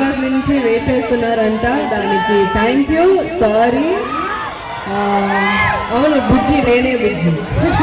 హైదరాబాద్ నుంచి వెయిట్ చేస్తున్నారంట దానికి థ్యాంక్ యూ సారీ అవును బుజ్జి నేనే బుజ్జి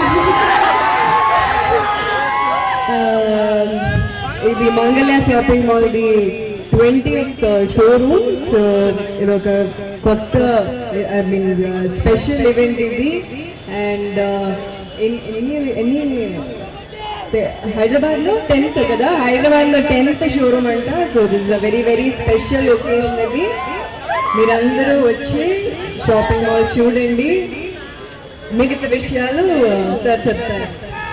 ఆ, ఇది మంగళ్య షాపింగ్ మాల్ ఇది ట్వంటీ షోరూమ్ సో ఇది ఒక కొత్త ఐ మీన్ స్పెషల్ ఈవెంట్ ఇది అండ్ ఎన్ని ఎన్ని హైదరాబాద్ లో టెన్త్ కదా హైదరాబాద్ లో టెన్త్ షోరూమ్ అంట so this is a very very special occasion ఇది మీరందరూ వచ్చి షాపింగ్ మాల్ చూడండి మిగతా విషయాలు సార్ చెప్తారు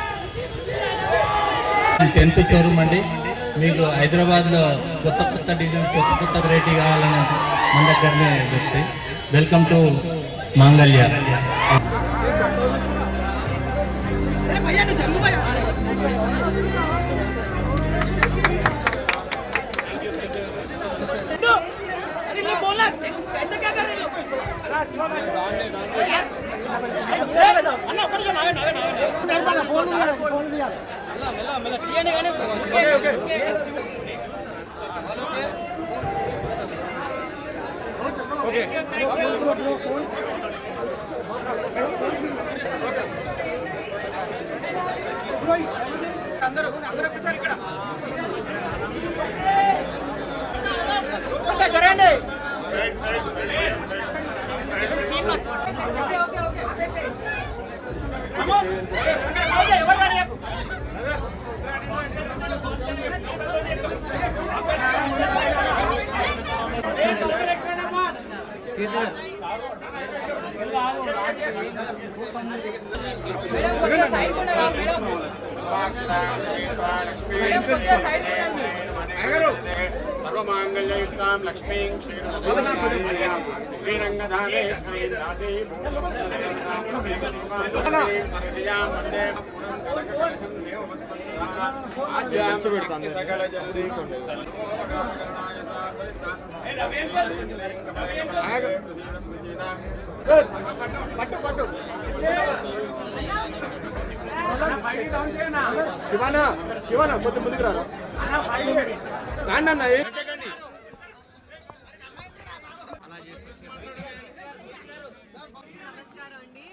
టెన్త్ షోరూమ్ అండి మీకు హైదరాబాద్లో కొత్త కొత్త డిజైన్ కొత్త కొత్త వెరైటీ కావాలని మన దగ్గరనే దొరుకుతాయి వెల్కమ్ టు మాంగళ్య अरे नहीं बोलना ऐसे क्या कर रहे हो అన్న ఒక్క నిమిషం ఆగండి ఆగండి ఆగండి ఫోన్ ఫోన్ మెల్ల మెల్ల మెల్ల సీఎనే కానీ ఓకే ఓకే అందరూ అందరూ ఒకసారి ఇక్కడ జరండి ఎవరు రాని సర్వమాంగళ్యయుక్తాం లక్ష్మీం క్షీరసాగరాం శ్రీరంగధామే దాసీ సరదియాం వందే సకల జల్దీ పట్టు పట్టు శివాన శివాన కొద్ది ముందుకు రారా రాండి అన్న ఏ- నమస్కారం అండి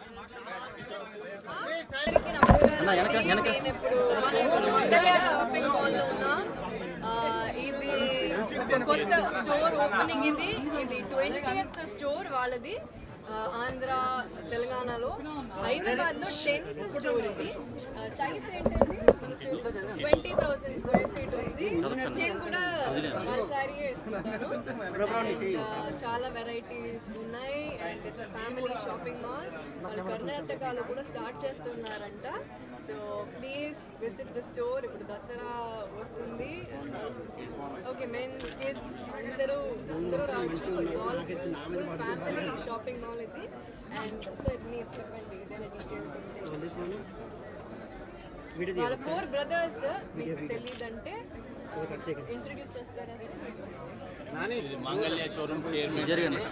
అందరికీ నమస్కారం అండి. నేను ఇప్పుడు మన ఇప్పుడు మంగళ్య షాపింగ్ మాల్ లో ఉన్నా ఆ, ఇది ఒక కొత్త స్టోర్ ఓపెనింగ్ ఇది ఇది ట్వంటీయత్ స్టోర్ వాళ్ళది ఆ, ఆంధ్ర తెలంగాణలో హైదరాబాద్ లో టెన్త్ స్టోర్ ఇది సైజ్ ఏంటండి ట్వంటీ థౌసండ్ స్క్వేర్ ఫీట్ ఉంది నేను కూడా శారీ వేసుకుంటాను And, ఆ, చాలా వెరైటీస్ ఉన్నాయి and it's family shopping mall వాళ్ళు కర్ణాటకలో కూడా స్టార్ట్ చేస్తున్నారంట so please visit the store ఇప్పుడు దసరా వస్తుంది ఓకే మెన్స్ కిడ్స్ అందరూ అందరూ రావచ్చు it's all full full family shopping mall ఇది అండ్ సార్ మీరు చెప్పండి ఏదైనా డీటెయిల్స్ ఉంటే వాళ్ళ ఫోర్ బ్రదర్స్ మీకు తెలియదంటే ఇంట్రడ్యూస్ చేస్తారా సార్ ఇది మాంగళ్య షోరూమ్ చైర్మన్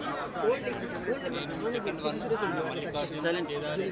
నేను సెకండ్ వన్ మల్లికార్జున కేదారి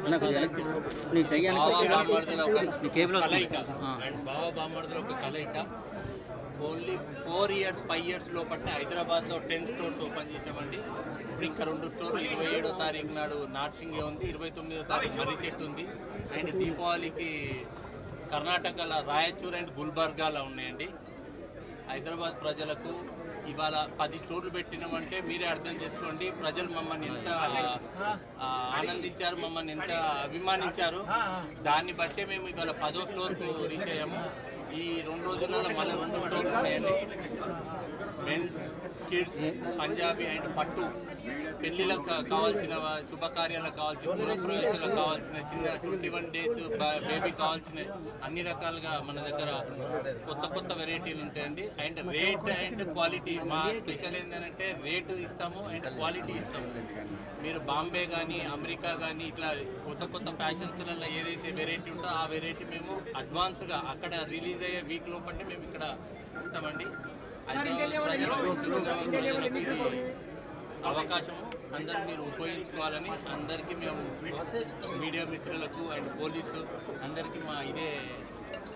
బావా బామ్మర్దుల ఒక కలయిక అండ్ బావా బామ్మర్దుల ఒక కలయిక only four years five years లోపల హైదరాబాద్లో టెన్ స్టోర్స్ ఓపెన్ చేసామండి ఇప్పుడు ఇంకా రెండు స్టోర్లు ఇరవై ఏడో తారీఖు నాడు నార్సింగే ఉంది ఇరవై తొమ్మిదో తారీఖు మర్రి చెట్టు ఉంది అండ్ దీపావళికి కర్ణాటకలో రాయచూర్ అండ్ గుల్బర్గాలో ఉన్నాయండి హైదరాబాద్ ప్రజలకు ఇవాళ పది స్టోర్లు పెట్టినామంటే మీరే అర్థం చేసుకోండి ప్రజలు మమ్మల్ని ఎంత ఆ, ఆనందించారు మమ్మల్ని ఎంత అభిమానించారు దాన్ని బట్టే మేము ఇవాళ పదో స్టోర్కు రీచ్ అయ్యాము ఈ రెండు రోజులలో మళ్ళీ రెండు స్టోర్లు ఉన్నాయండి మెన్స్ కిడ్స్ పంజాబీ అండ్ పట్టు పెళ్లిలకు స- కావాల్సిన వా- శుభకార్యాలకు కావాల్సిన గృహప్రవేశాలకు కావాల్సిన చిన్న ట్వంటీ వన్ డేస్ బేబీ కావాల్సిన అన్ని రకాలుగా మన దగ్గర కొత్త కొత్త వెరైటీలు ఉంటాయండి అండ్ రేట్ అండ్ క్వాలిటీ మా స్పెషల్ ఏంటంటే రేటు ఇస్తాము అండ్ క్వాలిటీ ఇస్తాము మీరు బాంబే కానీ అమెరికా కానీ ఇట్లా కొత్త కొత్త ఫ్యాషన్స్లలో ఏదైతే వెరైటీ ఉంటుందో ఆ వెరైటీ మేము అడ్వాన్స్గా అక్కడ రిలీజ్ అయ్యే వీక్ లోపల మేము ఇక్కడ ఇస్తామండి హైదరాబాద్ ప్రజలకు, సికింద్రాబాద్ ప్రజలకు ఇది అవకాశము అందరూ మీరు ఉపయోగించుకోవాలని అందరికీ మేము మీడియా మిత్రులకు అండ్ పోలీసు అందరికీ మా ఇదే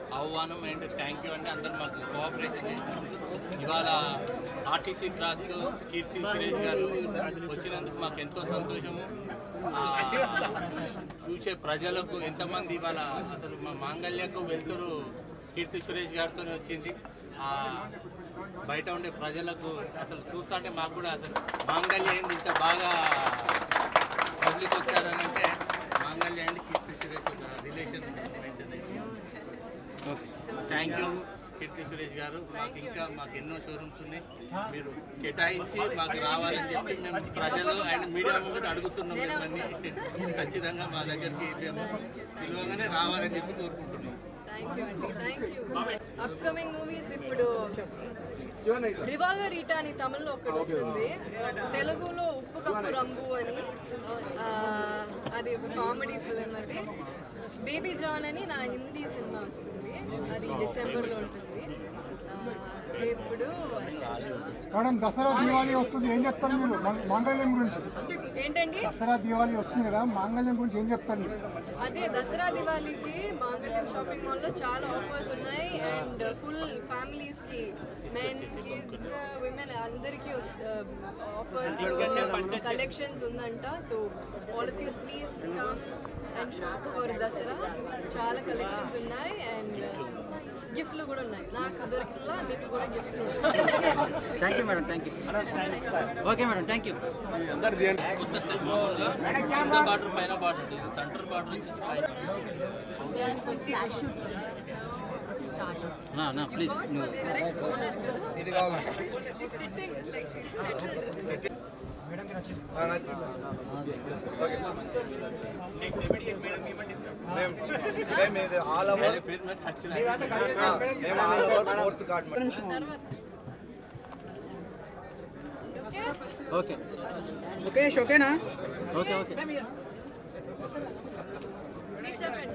ఆహ్వానం అండ్ థ్యాంక్ యూ అంటే అందరు మాకు కోఆపరేషన్ చేసినందుకు ఇవాళ ఆర్టీసీ క్రాస్లో కీర్తి సురేష్ గారు వచ్చినందుకు మాకు ఎంతో సంతోషము ఆ, చూసే ప్రజలకు ఎంతమంది ఇవాళ అసలు మా మాంగళ్యకు వెళ్తురు కీర్తి సురేష్ గారితో వచ్చింది ఆ, బయట ఉండే ప్రజలకు అసలు చూస్తుంటే మాకు కూడా అసలు మాంగళ్య ఏంది ఇంత బాగా పబ్లిక్ వచ్చారని అంటే మాంగళ్య అండ్ కీర్తి సురేష్ ఒక రిలేషన్ మెయింటైన్ అయింది థ్యాంక్ యూ కీర్తి సురేష్ గారు మాకు ఇంకా మాకు ఎన్నో షోరూమ్స్ ఉన్నాయి మీరు కేటాయించి మాకు రావాలని చెప్పి మేము ప్రజలు అండ్ మీడియా ముందు అడుగుతున్నాం మిమ్మల్ని ఖచ్చితంగా మా దగ్గరికి మేము పిలవగానే రావాలని చెప్పి కోరుకుంటున్నాం థ్యాంక్ యూ అండి థ్యాంక్ యూ అప్కమింగ్ మూవీస్ ఇప్పుడు రివాల్వర్ ఈటా అని తమిళ్లో ఒకటి వస్తుంది తెలుగులో ఉప్పు కప్పు రంబు అని ఆ, అది ఒక కామెడీ ఫిలిం అది బేబీ జాన్ అని నా హిందీ సినిమా వస్తుంది అది డిసెంబర్లో ఉంటుంది ఆ, ఇప్పుడు మేడం దసరా దీవాలి వస్తుంది ఏం చెప్తారు మీరు మా- మాంగళ్యం గురించి ఏంటండి దసరా దీవాలి వస్తుంది కదా మాంగళ్యం గురించి ఏం చెప్తారు మీరు అదే దసరా దివాళీకి మాంగళ్యం షాపింగ్ మాల్ లో చాలా ఆఫర్స్ ఉన్నాయి అండ్ ఫుల్ ఫ్యామిలీస్ కి మెన్ కిడ్స్ విమెన్ అందరికి ఆఫర్స్ కలెక్షన్స్ ఉందంట so all of you please come and shop for Dasara చాలా కలెక్షన్స్ ఉన్నాయి అండ్ గిఫ్ట్లు కూడా ఉన్నాయి నాకు దొరికిన మీకు కూడా gifts thank you madam thank you okay madam thank you కింద బార్డర్ పైన బార్డర్ ఉంటుంది సెంటర్ బార్డర్ వచ్చేసి పైన నా ప్లీజ్ నువ్వు కరెక్ట్ ఓనర్ కదా ఇది కావాలి సిట్టింగ్ లైక్ షీ సెటిల్డ్ मेरे पेट में खर्च తర్వాత ఓకే ఓకే ముఖేష్ ఓకేనా ఓకే ఓకే మీరు చెప్పండి